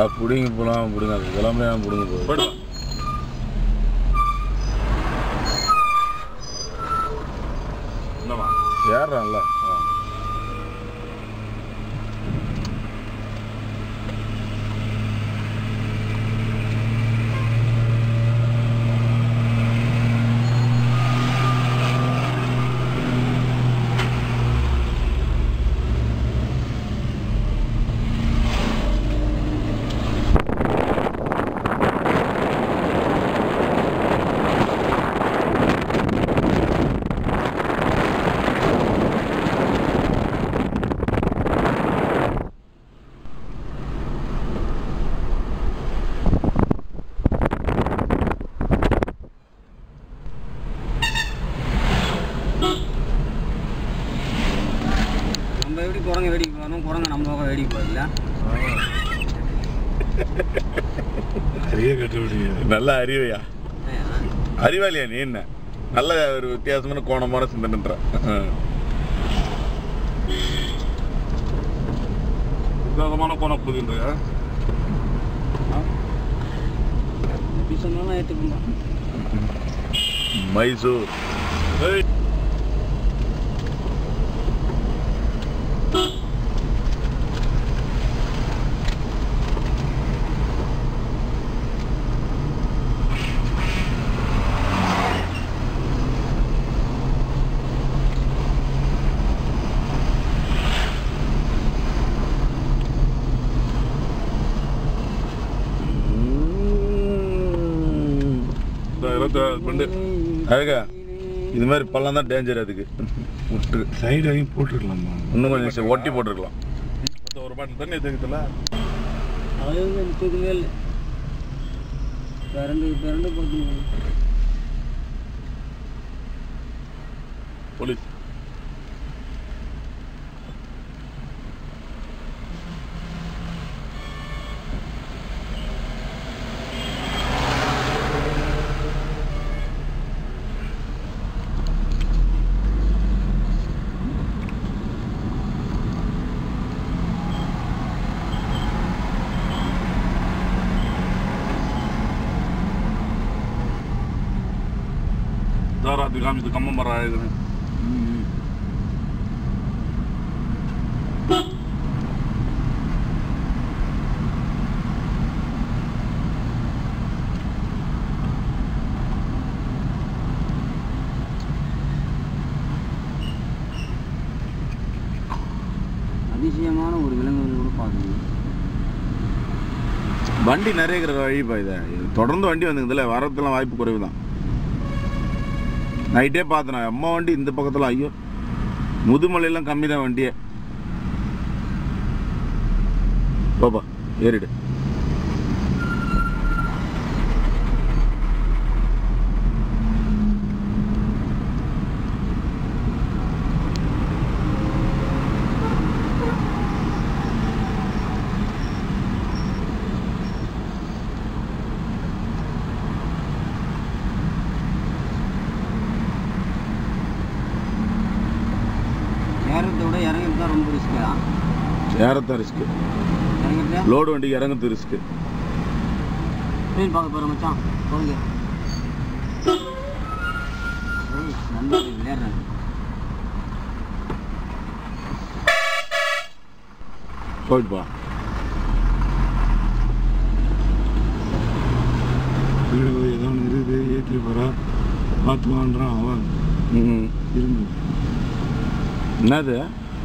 ஆ பிடிங்க போகலாம் பிடுங்க அது கிளம்பி பிடுங்க போகுது போயிட்டு வா. என்னவா ஏறான்ல ஆ. நம்ம எப்படி குரங்க வேடிக்கை போகணும் குரங்க நம்ம பக்கம் வேடிக்கை போகல நிறைய கட்டுப்பிடிக்க நல்ல அறிவையா அறிவாளியா நீ என்ன நல்ல ஒரு வித்தியாசமான கோணமான சிந்தனைன்ற வித்தியாசமான கோணம் புரியுதுன்றியா எப்படி சொன்னாலும் ஏற்றுக்கணும் மைசூர் ஏய் இந்த இருபத்தி ரெண்டு அழகா இது மாதிரி பள்ளம் தான் டேஞ்சர் அதுக்கு விட்டு சைடு வரைக்கும் போட்டுருக்கலாமா இன்னும் கொஞ்சம் சே- ஒட்டி போட்டிருக்கலாம் ஒரு பாட்டில் தண்ணி தெரியுதுல்ல அது வந்து நிற்கவே இல்லை பிறண்டு பிறண்டு போட்டு போலீஸ் தாராத்தி காமிச்சு கம்மம் மரம் ஆயுதுன்னு அதிசயமான ஒரு விலங்குகள் கூட பார்க்கணும் வண்டி நிறைய இருக்கிற வழிப்பா இதை தொடர்ந்து வண்டி வந்துங்குதுல வரதுலாம் வாய்ப்பு குறைவு தான் நைட்டே பார்த்தேன் அம்மா வண்டி இந்த பக்கத்தில் ஐயோ முதுமலையெல்லாம் கம்மி தான் வண்டியே பாப்பா ஏறிடு ஏறத்தை விட இறங்கிறது தான் ரொம்ப ரிஸ்க்கா ஏறத்தான் ரிஸ்க்கு இறங்கிறதா லோடு வண்டிக்கு இறங்குறது ரிஸ்க்கு ட்ரெயின் பார்க்க போகிற மச்சான் போங்க ஏய், நல்லா விளையாடுறாங்க போயிட்டு பா வீடு ஏதோ ஒன்று இருக்குது ஏற்றி போகிறா பார்த்துவான்றான் அவன் ம் இருந்து என்னது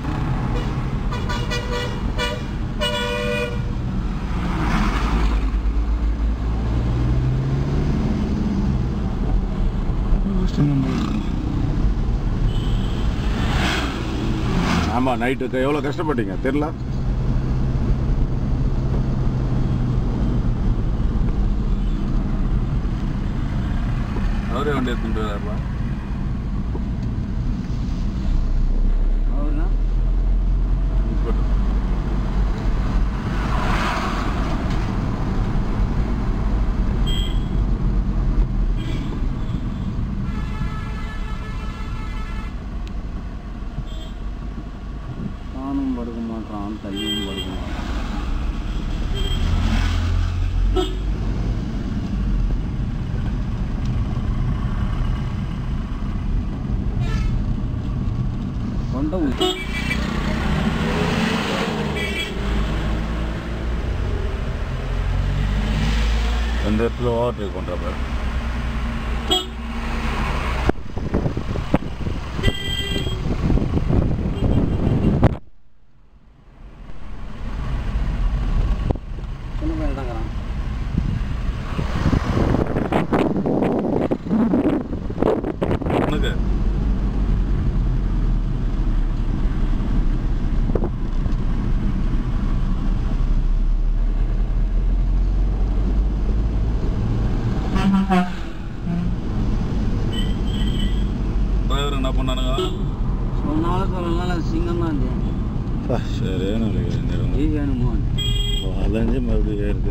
கஷ்டம் நம்ம ஆமாம் நைட்டு எவ்வளோ கஷ்டப்பட்டீங்க தெரில அவரே வண்டி எடுத்துட்டு வராருப்பா அவர்னா தானும் படுக்க மாட்டான் தள்ளியும் படுக்க மாட்டான் மண்டை ஊற்றி அந்த இடத்துல ஓவர்டேக் பண்ணுற பாரு சின்ன பையன் தாங்கிறான் உனக்கு டிரைவர் என்ன பண்ணானுங்க சொன்னாலும் சொல்லலாம் சிங்கம் தான் இருந்துச்சு சரியான இது வேணுமோ வளைஞ்சு மறுபடியும் ஏறுது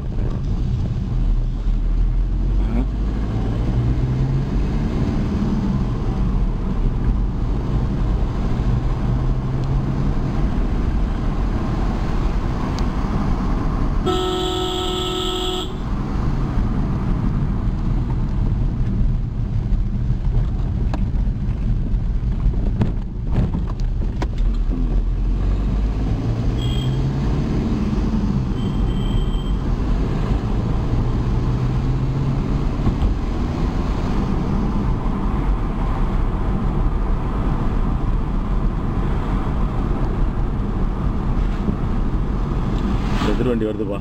எதிர் வண்டி வருதுப்பா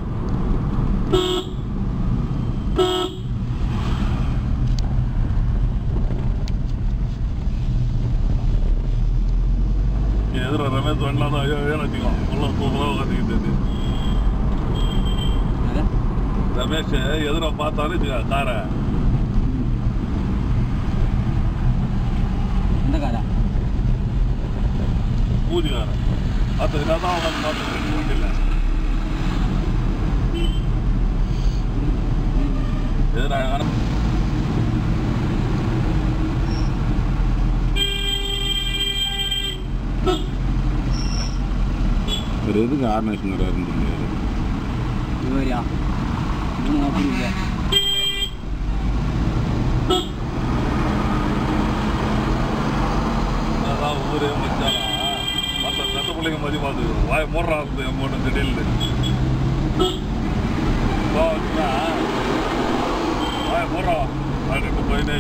எதிர ரமேஷ் வண்டிலாம் தான் ஐயோ ஏன்னு வச்சுக்கோ உள்ள சூப்பராக உட்காந்துக்கிட்டு ரமேஷ் எதிர பார்த்தாலும் வச்சுக்கோ காரை இந்த காரா பூஜைக்காரன் அது என்ன தான் அவன் பார்த்து வண்டியில் எதிர அழகான ஒரு எதுக்கு ஆர்னேஷன் இருந்துச்சு இவரியா மூணு அப்படி இல்லை அதான் ஊரே மச்சானா மற்ற சட்ட பிள்ளைங்க மதி பார்த்து வாய போடுறா போட்டு திடீர்னு போச்சுன்னா, வாய போடுறா அப்படின்னு போயினே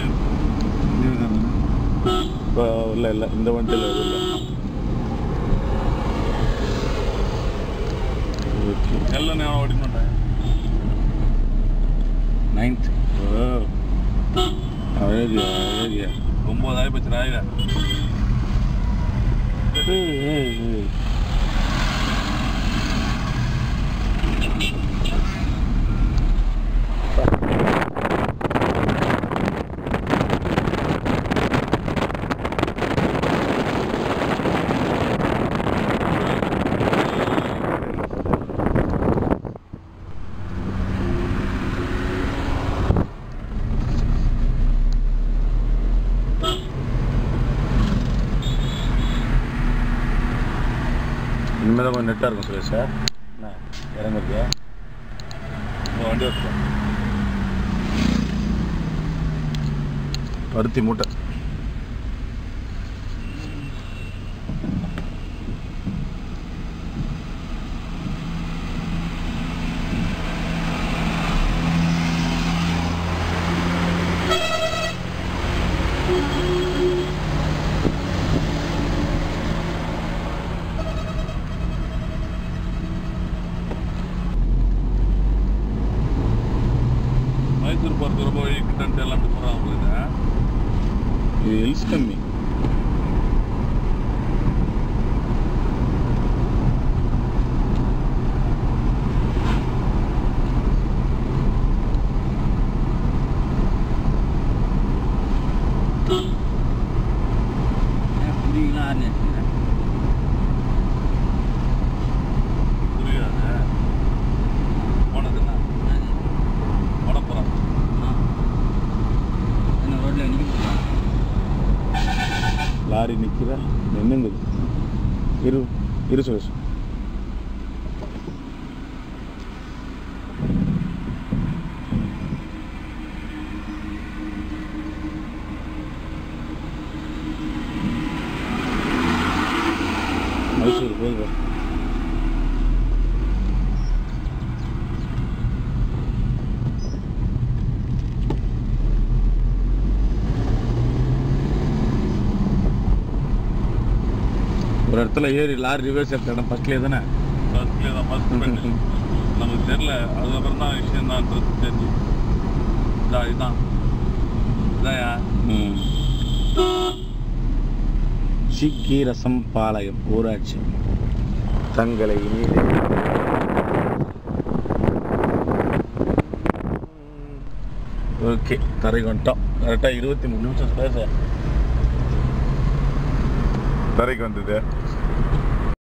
இப்போ இல்லை இல்லை இந்த வண்டியில் எதுவும் இல்லை எல்லாம் நான் ஓடி மாட்டேன் நைன்த் அழகியா அழகியா ஒம்பது ஆயிப்பச்சு ராயில இனிமேல் தான் கொஞ்சம் நெட்டாக இருக்கும் சுரேஷ் சார் என்ன இறங்குறது இந்த வண்டி வச்சுக்கோம் பருத்தி மூட்டை மைசூர் போகிறது ரொம்ப கிட்ட எல்லாம் போகிறாங்க உங்களுக்கு இது ஹில்ஸ் கம்மி புரியுங்களா ஆறு எடுத்துக்கிறேன் புரியாது போனதுன்னா போட போகிறான் என்ன ரோட்டில் நிற்க போகிறேன் லாரி நிற்கிற நின்னுங்குது இரு இரு சுரேஷ் தெரியுது ஒரு இடத்துல ஏறி லாரி ரிவர்ஸ் எடுத்த இடம் பக்கத்துலேயே தானே ஃபர்ஸ்ட்லேயே தான் ஃபர்ஸ்ட் பண்ணு நமக்கு தெரியல அதுக்கப்புறம் தான் விஷயம் தான்ன்றது தெரிஞ்சு இதான் இதுதான் இதான்யா ம் சிக்கீரசம் பாளையம் ஊராட்சி தங்களை மீது ஓகே தரைக்கு வந்துட்டோம் கரெக்டாக இருபத்தி மூணு நிமிஷம் பேச தரைக்கு வந்தது